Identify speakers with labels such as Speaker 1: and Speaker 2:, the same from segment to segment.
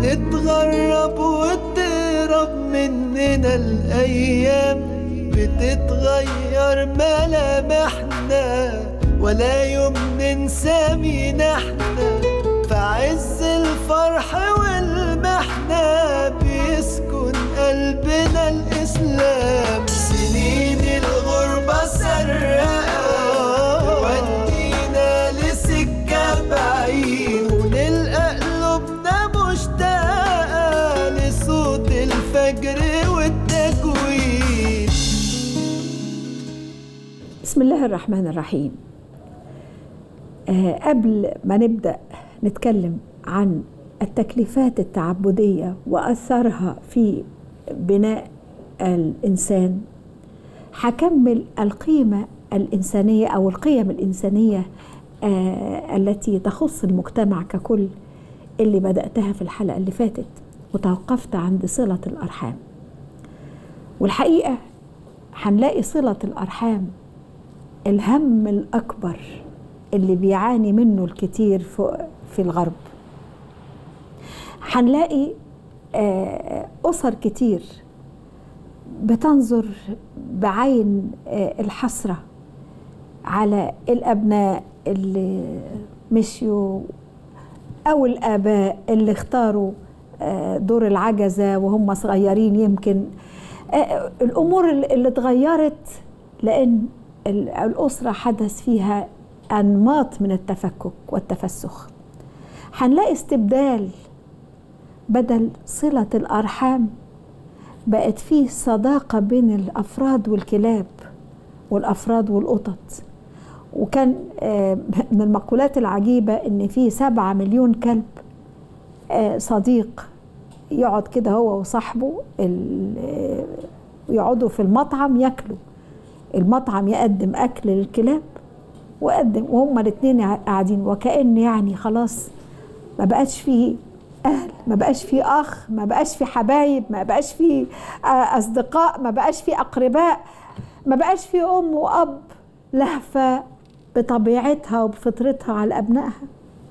Speaker 1: بتتغرب وتهرب مننا الأيام بتتغير ملامحنا ولا يوم ننسى مين احنا في عز الفرح والمحنة بيسكن قلبنا الإسلام سنين الغربة سرقة تودينا لسكة بعيد ونلقى قلوبنا مشتاقة لصوت الفجر والتكوين
Speaker 2: بسم الله الرحمن الرحيم آه، قبل ما نبدأ نتكلم عن التكليفات التعبدية وأثرها في بناء الإنسان هكمل القيمة الإنسانية أو القيم الإنسانية آه، التي تخص المجتمع ككل اللي بدأتها في الحلقة اللي فاتت وتوقفت عند صلة الأرحام والحقيقة هنلاقي صلة الأرحام الهم الأكبر اللي بيعاني منه الكتير في, في الغرب هنلاقي آه، أسر كتير بتنظر بعين آه، الحسرة على الأبناء اللي مشيوا أو الآباء اللي اختاروا آه، دور العجزة وهم صغيرين يمكن آه، الأمور اللي اتغيرت لأن ال- الأسرة حدث فيها أنماط من التفكك والتفسخ هنلاقي استبدال بدل صلة الأرحام بقت فيه صداقة بين الأفراد والكلاب والأفراد والقطط وكان آه، من المقولات العجيبة إن في سبعة مليون كلب آه، صديق يقعد كده هو وصاحبه ال- آه، يقعدوا في المطعم ياكلوا المطعم يقدم أكل للكلاب وقدم وهما الاثنين قاعدين وكأن يعني خلاص ما بقاش فيه أهل ما بقاش فيه أخ ما بقاش فيه حبايب ما بقاش فيه آه، أصدقاء ما بقاش فيه أقرباء ما بقاش فيه أم وأب لهفة بطبيعتها وبفطرتها على أبنائها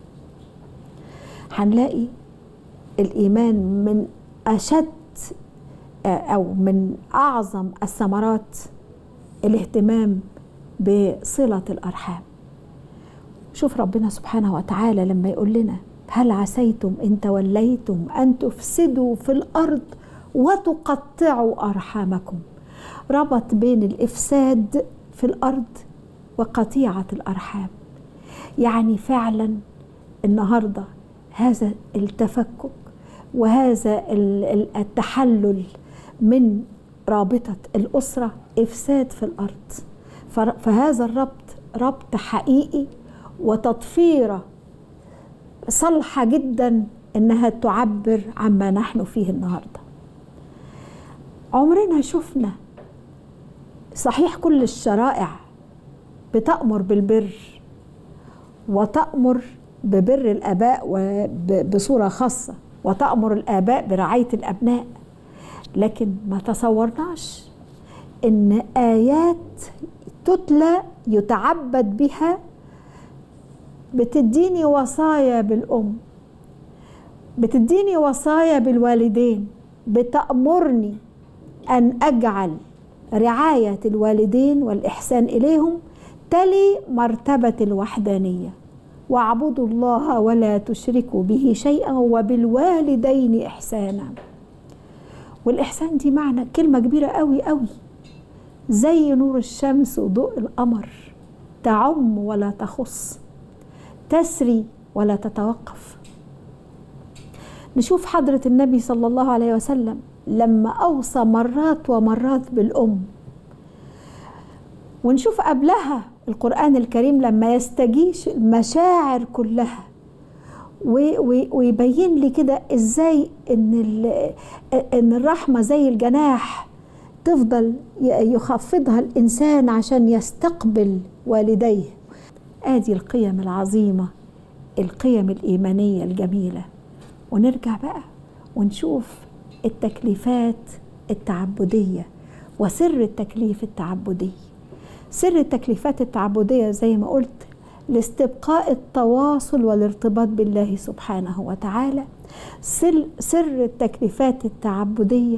Speaker 2: هنلاقي الإيمان من أشد آه، أو من أعظم الثمرات الاهتمام بصلة الأرحام شوف ربنا سبحانه وتعالى لما يقول لنا هل عسيتم إن توليتم أن تفسدوا في الأرض وتقطعوا أرحامكم ربط بين الإفساد في الأرض وقطيعة الأرحام يعني فعلا النهارده هذا التفكك وهذا ال- ال- التحلل من رابطة الأسرة إفساد في الأرض فر- فهذا الربط ربط حقيقي وتطفيرة صالحة جدا إنها تعبر عما نحن فيه النهاردة عمرنا شفنا صحيح كل الشرائع بتأمر بالبر وتأمر ببر الآباء وب- بصورة خاصة وتأمر الآباء برعاية الأبناء لكن ما تصورناش إن آيات تتلى يتعبد بها بتديني وصايا بالأم بتديني وصايا بالوالدين بتأمرني أن أجعل رعاية الوالدين والإحسان إليهم تلي مرتبة الوحدانية واعبدوا الله ولا تشركوا به شيئا وبالوالدين إحسانا والإحسان دي معنى كلمة كبيرة قوي قوي زي نور الشمس وضوء القمر تعم ولا تخص تسري ولا تتوقف نشوف حضرة النبي صلى الله عليه وسلم لما أوصى مرات ومرات بالأم ونشوف قبلها القرآن الكريم لما يستجيش المشاعر كلها و- و- ويبين لي كده ازاي ان ال- ان الرحمه زي الجناح تفضل ي- يخفضها الانسان عشان يستقبل والديه ادي القيم العظيمه القيم الايمانيه الجميله ونرجع بقى ونشوف التكليفات التعبديه وسر التكليف التعبدي سر التكليفات التعبديه زي ما قلت لاستبقاء التواصل والارتباط بالله سبحانه وتعالى سر, سر التكليفات التعبدية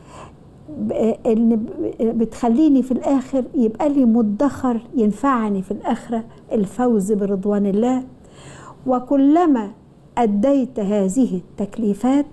Speaker 2: ان بتخليني في الاخر يبقى لي مدخر ينفعني في الاخره الفوز برضوان الله وكلما اديت هذه التكليفات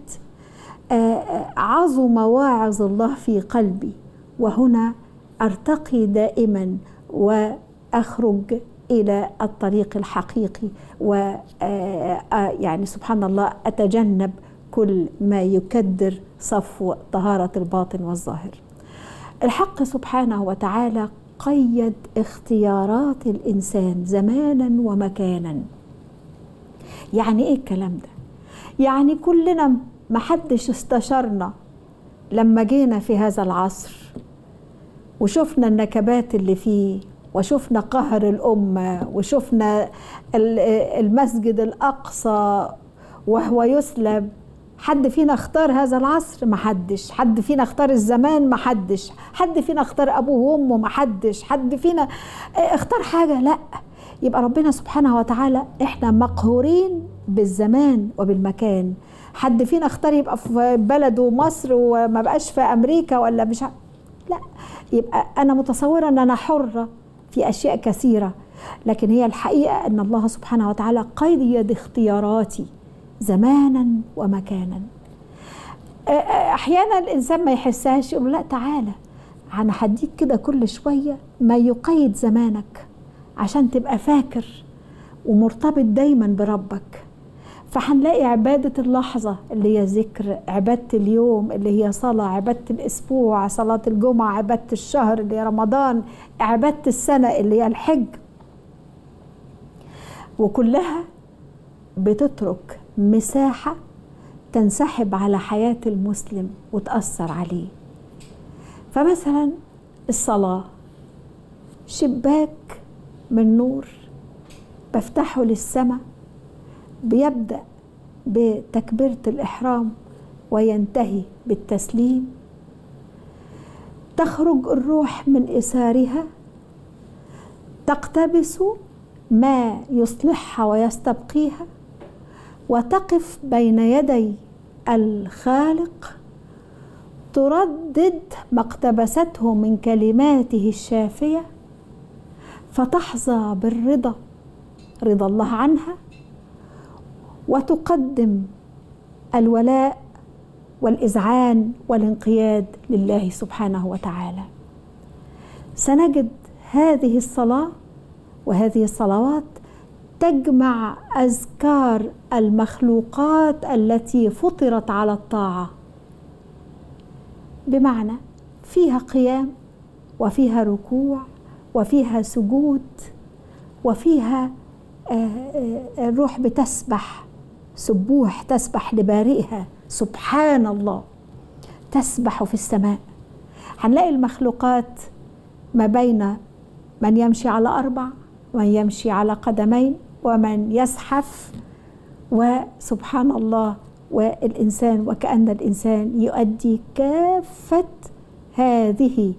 Speaker 2: عظم واعظ الله في قلبي وهنا ارتقي دائما واخرج الى الطريق الحقيقي و يعني سبحان الله اتجنب كل ما يكدر صفو طهاره الباطن والظاهر. الحق سبحانه وتعالى قيد اختيارات الانسان زمانا ومكانا. يعني ايه الكلام ده؟ يعني كلنا محدش استشرنا لما جينا في هذا العصر وشفنا النكبات اللي فيه وشفنا قهر الأمة وشفنا المسجد الأقصى وهو يسلب حد فينا اختار هذا العصر ما حدش حد فينا اختار الزمان ما حدش حد فينا اختار أبوه وأمه ما حدش حد فينا اختار حاجة لا يبقى ربنا سبحانه وتعالى احنا مقهورين بالزمان وبالمكان حد فينا اختار يبقى في بلده مصر وما بقاش في امريكا ولا مش لا يبقى انا متصوره ان انا حره في اشياء كثيره لكن هي الحقيقه ان الله سبحانه وتعالى قيد اختياراتي زمانا ومكانا احيانا الانسان ما يحسهاش يقول لا تعالى انا هديك كده كل شويه ما يقيد زمانك عشان تبقى فاكر ومرتبط دايما بربك فهنلاقي عبادة اللحظة اللي هي ذكر عبادة اليوم اللي هي صلاة عبادة الأسبوع صلاة الجمعة عبادة الشهر اللي هي رمضان عبادة السنة اللي هي الحج وكلها بتترك مساحة تنسحب على حياة المسلم وتأثر عليه فمثلا الصلاة شباك من نور بفتحه للسماء بيبدأ بتكبيرة الإحرام وينتهي بالتسليم تخرج الروح من إسارها تقتبس ما يصلحها ويستبقيها وتقف بين يدي الخالق تردد ما اقتبسته من كلماته الشافيه فتحظى بالرضا رضا الله عنها وتقدم الولاء والاذعان والانقياد لله سبحانه وتعالى سنجد هذه الصلاه وهذه الصلوات تجمع اذكار المخلوقات التي فطرت على الطاعه بمعنى فيها قيام وفيها ركوع وفيها سجود وفيها الروح بتسبح سبوح تسبح لبارئها سبحان الله تسبح في السماء هنلاقي المخلوقات ما بين من يمشي على اربع ومن يمشي على قدمين ومن يزحف وسبحان الله والانسان وكان الانسان يؤدي كافه هذه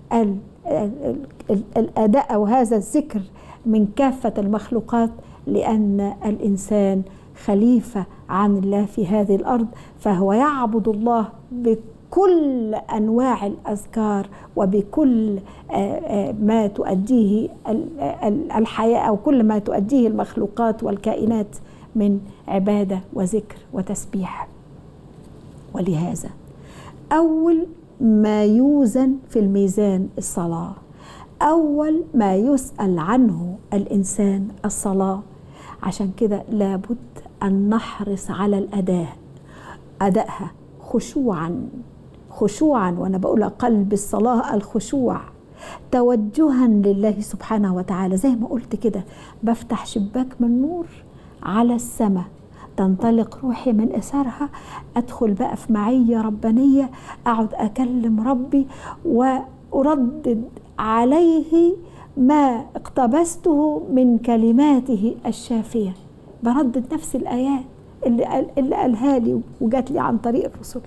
Speaker 2: الاداء او هذا الذكر من كافه المخلوقات لان الانسان خليفه عن الله في هذه الارض فهو يعبد الله بكل انواع الاذكار وبكل ما تؤديه الحياه او كل ما تؤديه المخلوقات والكائنات من عباده وذكر وتسبيح ولهذا اول ما يوزن في الميزان الصلاه اول ما يسال عنه الانسان الصلاه عشان كده لابد ان نحرص على الاداء ادائها خشوعا خشوعا وانا بقول قلب الصلاه الخشوع توجها لله سبحانه وتعالى زي ما قلت كده بفتح شباك من نور على السماء تنطلق روحي من اثارها ادخل بقى في معيه ربانيه اقعد اكلم ربي واردد عليه ما اقتبسته من كلماته الشافيه بردد نفس الايات اللي اللي قالها لي وجات لي عن طريق الرسل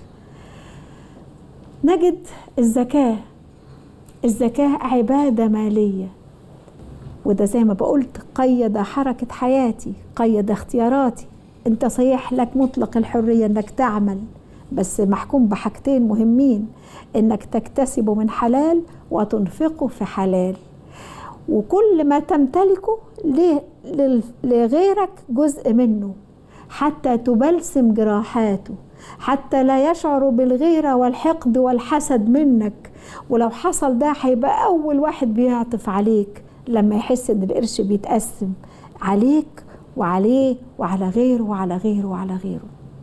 Speaker 2: نجد الزكاه الزكاه عباده ماليه وده زي ما بقولت قيد حركة حياتي قيد اختياراتي انت صحيح لك مطلق الحرية انك تعمل بس محكوم بحاجتين مهمين انك تكتسبه من حلال وتنفقه في حلال وكل ما تمتلكه ليه- لل- لغيرك جزء منه حتى تبلسم جراحاته حتى لا يشعر بالغيرة والحقد والحسد منك ولو حصل ده هيبقى أول واحد بيعطف عليك لما يحس إن القرش بيتقسم عليك وعليه وعلى غيره وعلى غيره وعلى غيره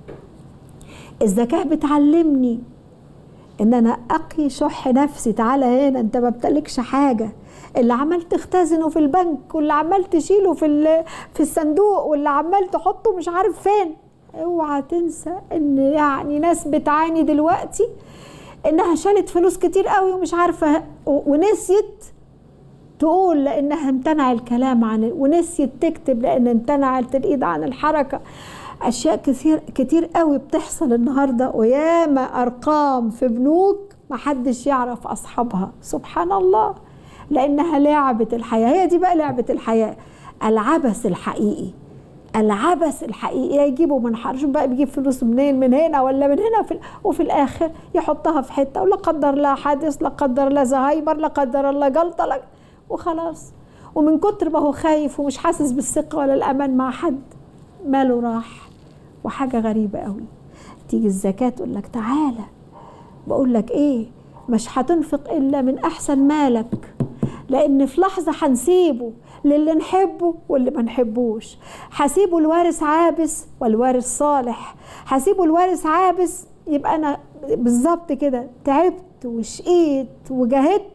Speaker 2: الزكاة بتعلمني ان انا اقي شح نفسي تعالى هنا انت ما بتملكش حاجه اللي عمال تختزنه في البنك واللي عمال تشيله في ال- في الصندوق واللي عمال تحطه مش عارف فين اوعى تنسى ان يعني ناس بتعاني دلوقتي انها شالت فلوس كتير قوي ومش عارفه و- ونسيت تقول لانها امتنع الكلام عن ونسيت تكتب لان امتنعت الايد عن الحركه اشياء كثير كتير قوي بتحصل النهارده وياما ارقام في بنوك محدش يعرف اصحابها سبحان الله لانها لعبه الحياه هي دي بقى لعبه الحياه العبث الحقيقي العبث الحقيقي يجيبوا من حر شوف بقى بيجيب فلوس منين من هنا ولا من هنا وفي, وفي الاخر يحطها في حته ولا قدر الله حادث لا قدر الله زهايمر لا قدر الله جلطه لا وخلاص ومن كتر ما هو خايف ومش حاسس بالثقه ولا الامان مع حد ماله راح وحاجه غريبه قوي تيجي الزكاه تقول لك تعالى بقول لك ايه مش هتنفق الا من احسن مالك لان في لحظه هنسيبه للي نحبه واللي ما نحبوش هسيبه الوارث عابس والوارث صالح هسيبه الوارث عابس يبقى انا بالظبط كده تعبت وشقيت وجاهدت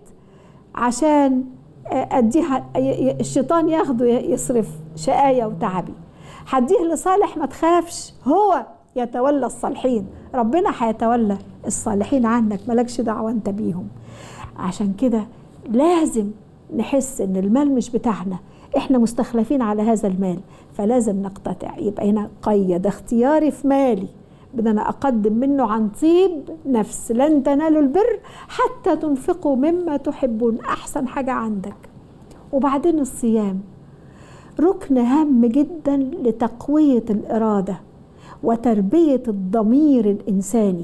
Speaker 2: عشان اديها الشيطان ياخده يصرف شقايا وتعبي هديه لصالح ما تخافش هو يتولى الصالحين ربنا هيتولى الصالحين عنك مالكش دعوه انت بيهم عشان كده لازم نحس ان المال مش بتاعنا احنا مستخلفين على هذا المال فلازم نقتطع يبقى هنا قيد اختياري في مالي بدنا اقدم منه عن طيب نفس لن تنالوا البر حتى تنفقوا مما تحبون احسن حاجه عندك وبعدين الصيام ركن هام جدا لتقويه الاراده وتربيه الضمير الانساني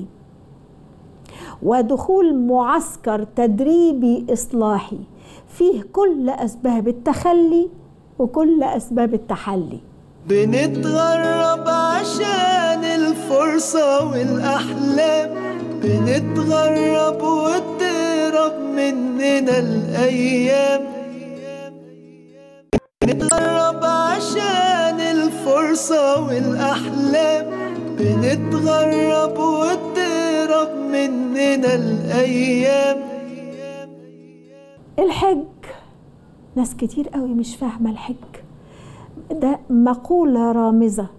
Speaker 2: ودخول معسكر تدريبي اصلاحي فيه كل اسباب التخلي وكل اسباب التحلي
Speaker 1: بنتغرب عشان الفرصة والأحلام بنتغرب وتهرب مننا الأيام بنتغرب عشان الفرصة والأحلام بنتغرب وتهرب مننا الأيام
Speaker 2: الحج ناس كتير قوي مش فاهمة الحج ده مقولة رامزة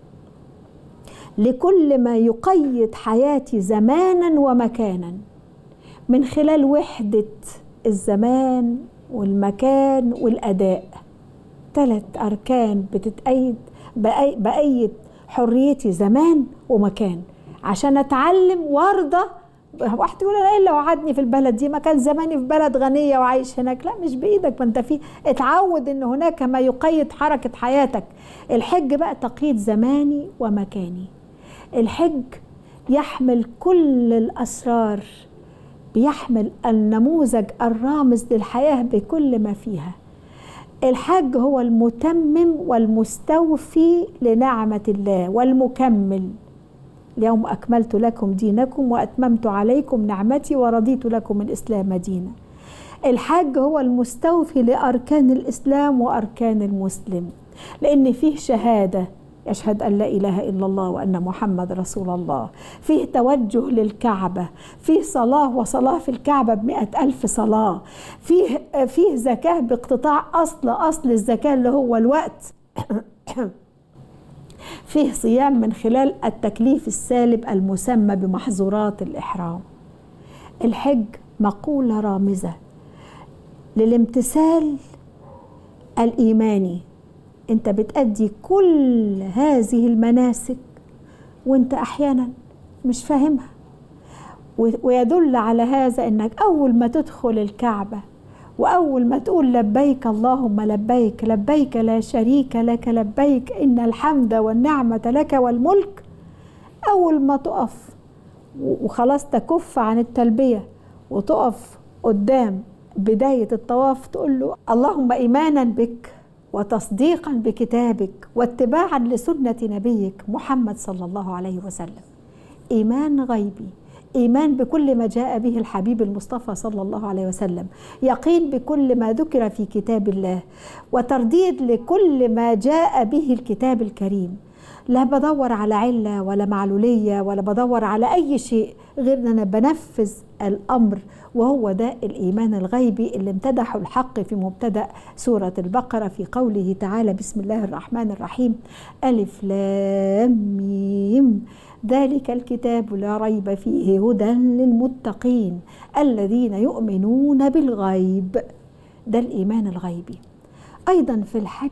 Speaker 2: لكل ما يقيد حياتي زمانا ومكانا من خلال وحدة الزمان والمكان والأداء ثلاث أركان بتتأيد بأي بأيد حريتي زمان ومكان عشان أتعلم وأرضى واحد يقول انا ايه اللي وعدني في البلد دي ما كان زماني في بلد غنيه وعايش هناك لا مش بايدك ما انت في اتعود ان هناك ما يقيد حركه حياتك الحج بقى تقييد زماني ومكاني الحج يحمل كل الاسرار بيحمل النموذج الرامز للحياه بكل ما فيها الحج هو المتمم والمستوفي لنعمه الله والمكمل اليوم أكملت لكم دينكم وأتممت عليكم نعمتي ورضيت لكم الإسلام دينا الحج هو المستوفي لأركان الإسلام وأركان المسلم لأن فيه شهادة يشهد أن لا إله إلا الله وأن محمد رسول الله فيه توجه للكعبة فيه صلاة وصلاة في الكعبة بمئة ألف صلاة فيه, فيه زكاة باقتطاع أصل أصل الزكاة اللي هو الوقت فيه صيام من خلال التكليف السالب المسمى بمحظورات الإحرام الحج مقولة رامزة للامتثال الإيماني أنت بتأدي كل هذه المناسك وأنت أحيانا مش فاهمها ويدل على هذا أنك أول ما تدخل الكعبة وأول ما تقول لبيك اللهم لبيك لبيك لا شريك لك لبيك إن الحمد والنعمة لك والملك أول ما تقف وخلاص تكف عن التلبية وتقف قدام بداية الطواف تقول له اللهم إيمانا بك وتصديقا بكتابك واتباعا لسنة نبيك محمد صلى الله عليه وسلم إيمان غيبي إيمان بكل ما جاء به الحبيب المصطفى صلى الله عليه وسلم يقين بكل ما ذكر في كتاب الله وترديد لكل ما جاء به الكتاب الكريم لا بدور على علة ولا معلولية ولا بدور على أي شيء غير أن أنا بنفذ الأمر وهو ده الإيمان الغيبي اللي امتدحه الحق في مبتدأ سورة البقرة في قوله تعالى بسم الله الرحمن الرحيم ألف لام ميم ذلك الكتاب لا ريب فيه هدى للمتقين الذين يؤمنون بالغيب ده الإيمان الغيبي أيضا في الحج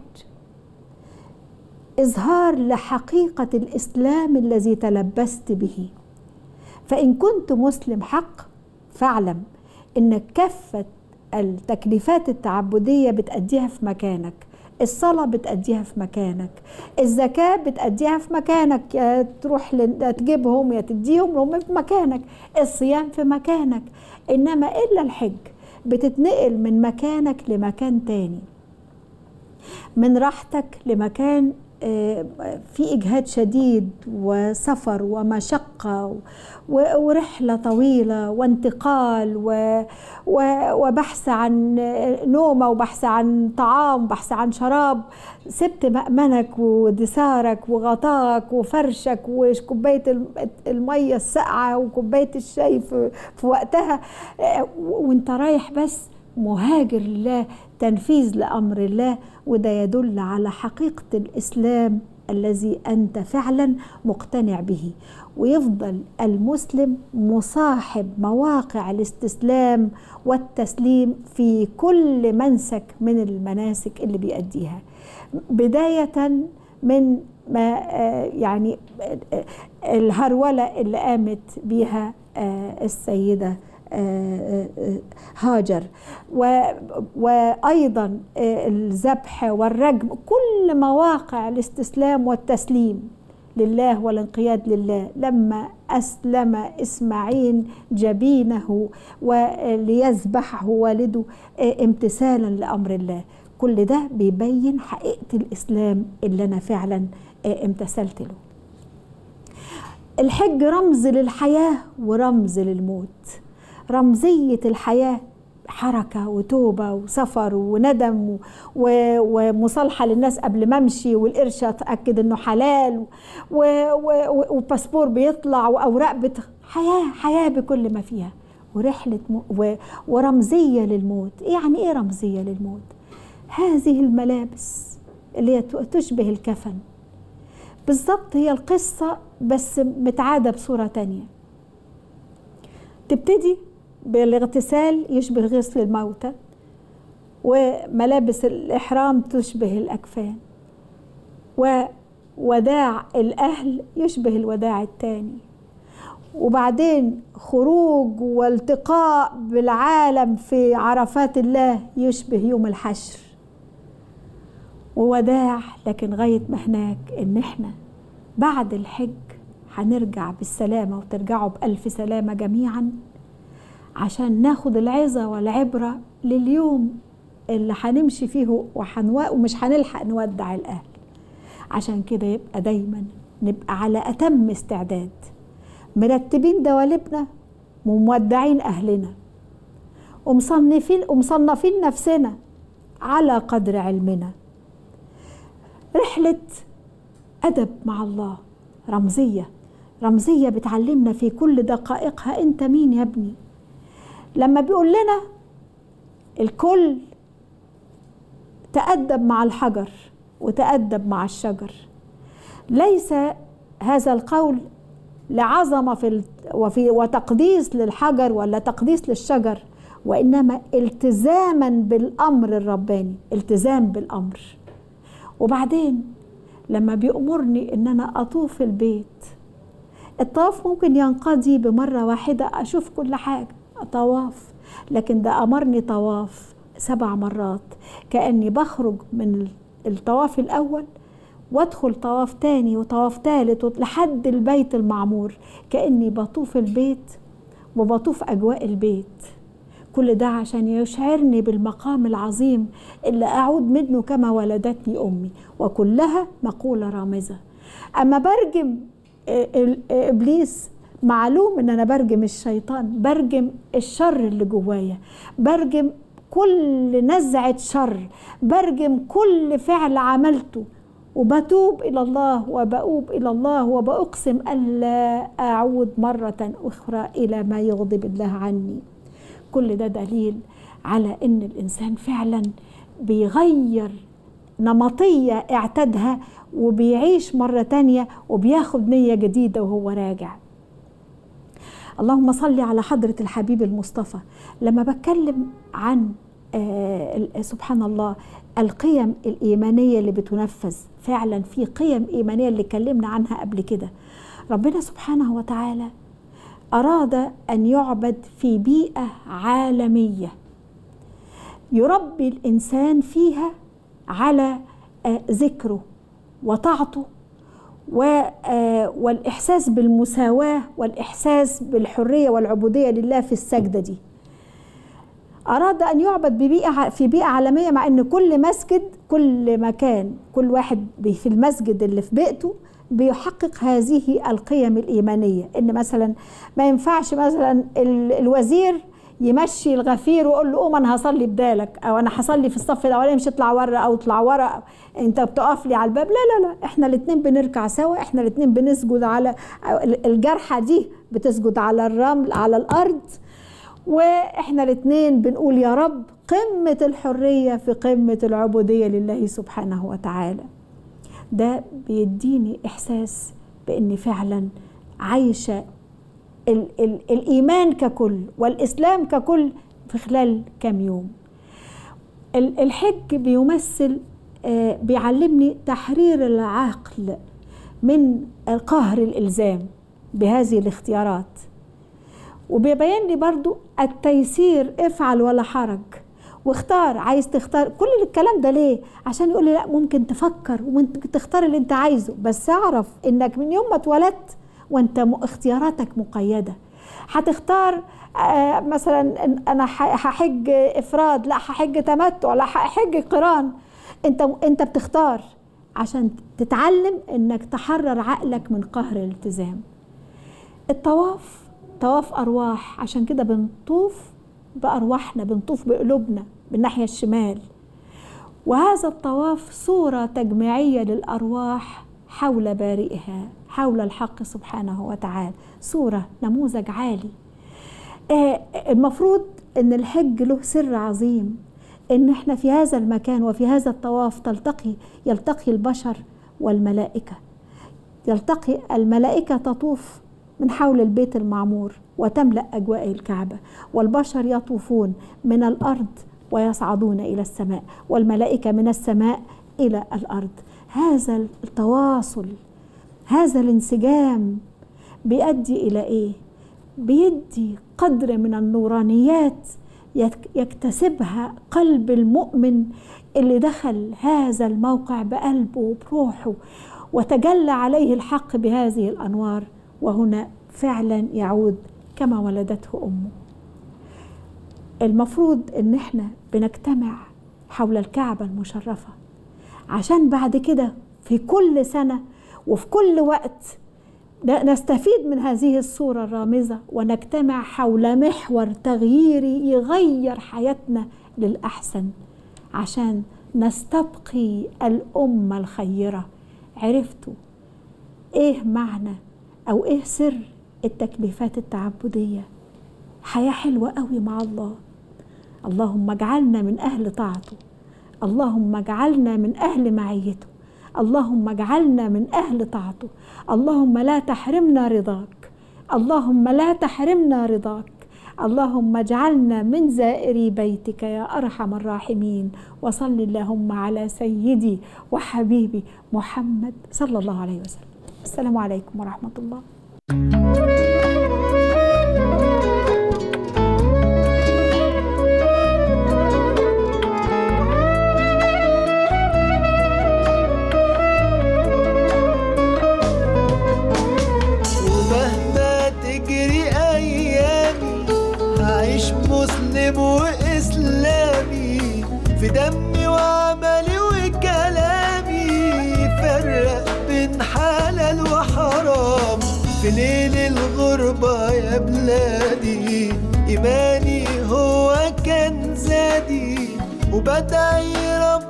Speaker 2: إظهار لحقيقة الإسلام الذي تلبست به فإن كنت مسلم حق فاعلم إن كافة التكليفات التعبدية بتأديها في مكانك الصلاة بتأديها في مكانك الزكاة بتأديها في مكانك يا تروح تجيبهم يا تديهم هم في مكانك الصيام في مكانك إنما إلا الحج بتتنقل من مكانك لمكان تاني من راحتك لمكان في إجهاد شديد وسفر ومشقة ورحلة طويلة وانتقال وبحث عن نومة وبحث عن طعام وبحث عن شراب سبت مأمنك ودسارك وغطاك وفرشك وكوباية المية الساقعة وكوباية الشاي في وقتها وانت رايح بس مهاجر لله تنفيذ لامر الله وده يدل على حقيقه الاسلام الذي انت فعلا مقتنع به ويفضل المسلم مصاحب مواقع الاستسلام والتسليم في كل منسك من المناسك اللي بيأديها بدايه من ما يعني الهروله اللي قامت بيها السيده هاجر وايضا الذبح والرجم كل مواقع الاستسلام والتسليم لله والانقياد لله لما اسلم اسماعيل جبينه وليذبحه والده امتثالا لامر الله كل ده بيبين حقيقه الاسلام اللي انا فعلا امتثلت له الحج رمز للحياه ورمز للموت رمزية الحياة حركة وتوبة وسفر وندم ومصالحة للناس قبل ما امشي والقرش اتأكد انه حلال وباسبور بيطلع واوراق بت... حياة حياة بكل ما فيها ورحلة م... و... ورمزية للموت يعني ايه رمزية للموت هذه الملابس اللي هي تشبه الكفن بالضبط هي القصة بس متعادة بصورة تانية تبتدي بالاغتسال يشبه غسل الموتى وملابس الإحرام تشبه الأكفان ووداع الأهل يشبه الوداع الثاني وبعدين خروج والتقاء بالعالم في عرفات الله يشبه يوم الحشر ووداع لكن غاية ما هناك إن إحنا بعد الحج هنرجع بالسلامة وترجعوا بألف سلامة جميعاً عشان ناخد العظة والعبرة لليوم اللي هنمشي فيه وحنو... ومش هنلحق نودع الأهل عشان كده يبقى دايما نبقى على أتم استعداد مرتبين دوالبنا ومودعين أهلنا ومصنفين ومصنفين نفسنا على قدر علمنا رحلة أدب مع الله رمزية رمزية بتعلمنا في كل دقائقها أنت مين يا ابني لما بيقول لنا الكل تأدب مع الحجر وتأدب مع الشجر ليس هذا القول لعظمة في وفي وتقديس للحجر ولا تقديس للشجر وإنما التزاما بالأمر الرباني التزام بالأمر وبعدين لما بيأمرني إن أنا أطوف البيت الطواف ممكن ينقضي بمرة واحدة أشوف كل حاجة طواف لكن ده أمرني طواف سبع مرات كأني بخرج من الطواف الأول وادخل طواف تاني وطواف تالت لحد البيت المعمور كأني بطوف البيت وبطوف أجواء البيت كل ده عشان يشعرني بالمقام العظيم اللي أعود منه كما ولدتني أمي وكلها مقولة رامزة أما برجم إبليس معلوم ان انا برجم الشيطان برجم الشر اللي جوايا برجم كل نزعه شر برجم كل فعل عملته وبتوب الى الله وبؤوب الى الله وباقسم الا اعود مره اخرى الى ما يغضب الله عني كل ده دليل على ان الانسان فعلا بيغير نمطيه اعتادها وبيعيش مره تانيه وبياخد نيه جديده وهو راجع اللهم صل على حضرة الحبيب المصطفى لما بتكلم عن آه سبحان الله القيم الإيمانية اللي بتنفذ فعلا في قيم إيمانية اللي اتكلمنا عنها قبل كده ربنا سبحانه وتعالى أراد أن يعبد في بيئة عالمية يربي الإنسان فيها على آه ذكره وطاعته والإحساس بالمساواة والإحساس بالحرية والعبودية لله في السجدة دي أراد أن يعبد ببيئة في بيئة عالمية مع أن كل مسجد كل مكان كل واحد في المسجد اللي في بيئته بيحقق هذه القيم الإيمانية إن مثلا ما ينفعش مثلا الوزير يمشي الغفير ويقول له قوم انا هصلي بدالك او انا هصلي في الصف الاولاني مش اطلع ورا او اطلع ورا انت بتقف لي على الباب لا لا لا احنا الاثنين بنركع سوا احنا الاثنين بنسجد على الجرحى دي بتسجد على الرمل على الارض واحنا الاثنين بنقول يا رب قمة الحرية في قمة العبودية لله سبحانه وتعالى ده بيديني احساس باني فعلا عايشه ال ال الايمان ككل والاسلام ككل في خلال كام يوم الحج بيمثل بيعلمني تحرير العقل من قهر الالزام بهذه الاختيارات وبيبين لي برضو التيسير افعل ولا حرج واختار عايز تختار كل الكلام ده ليه عشان يقول لي لا ممكن تفكر وممكن تختار اللي انت عايزه بس اعرف انك من يوم ما اتولدت وانت اختياراتك مقيده هتختار آه مثلا انا هحج افراد لا هحج تمتع لا هحج قران انت انت بتختار عشان تتعلم انك تحرر عقلك من قهر الالتزام الطواف طواف ارواح عشان كده بنطوف بارواحنا بنطوف بقلوبنا بالناحيه الشمال وهذا الطواف صوره تجميعيه للارواح حول بارئها حول الحق سبحانه وتعالى صورة نموذج عالي آه المفروض ان الحج له سر عظيم ان احنا في هذا المكان وفي هذا الطواف تلتقي يلتقي البشر والملائكة يلتقي الملائكة تطوف من حول البيت المعمور وتملأ أجواء الكعبة والبشر يطوفون من الأرض ويصعدون إلى السماء والملائكة من السماء إلى الأرض هذا التواصل هذا الانسجام بيؤدي الى ايه بيدي قدر من النورانيات يكتسبها قلب المؤمن اللي دخل هذا الموقع بقلبه وبروحه وتجلى عليه الحق بهذه الانوار وهنا فعلا يعود كما ولدته امه المفروض ان احنا بنجتمع حول الكعبه المشرفه عشان بعد كده في كل سنه وفي كل وقت نستفيد من هذه الصورة الرامزة ونجتمع حول محور تغييري يغير حياتنا للأحسن عشان نستبقي الأمة الخيرة عرفتوا إيه معنى أو إيه سر التكليفات التعبدية حياة حلوة قوي مع الله اللهم اجعلنا من أهل طاعته اللهم اجعلنا من أهل معيته اللهم اجعلنا من اهل طاعته اللهم لا تحرمنا رضاك اللهم لا تحرمنا رضاك اللهم اجعلنا من زائري بيتك يا ارحم الراحمين وصل اللهم على سيدي وحبيبي محمد صلى الله عليه وسلم السلام عليكم ورحمه الله
Speaker 1: وليل الغربة يا بلادي إيماني هو كان زادي وبدعي رب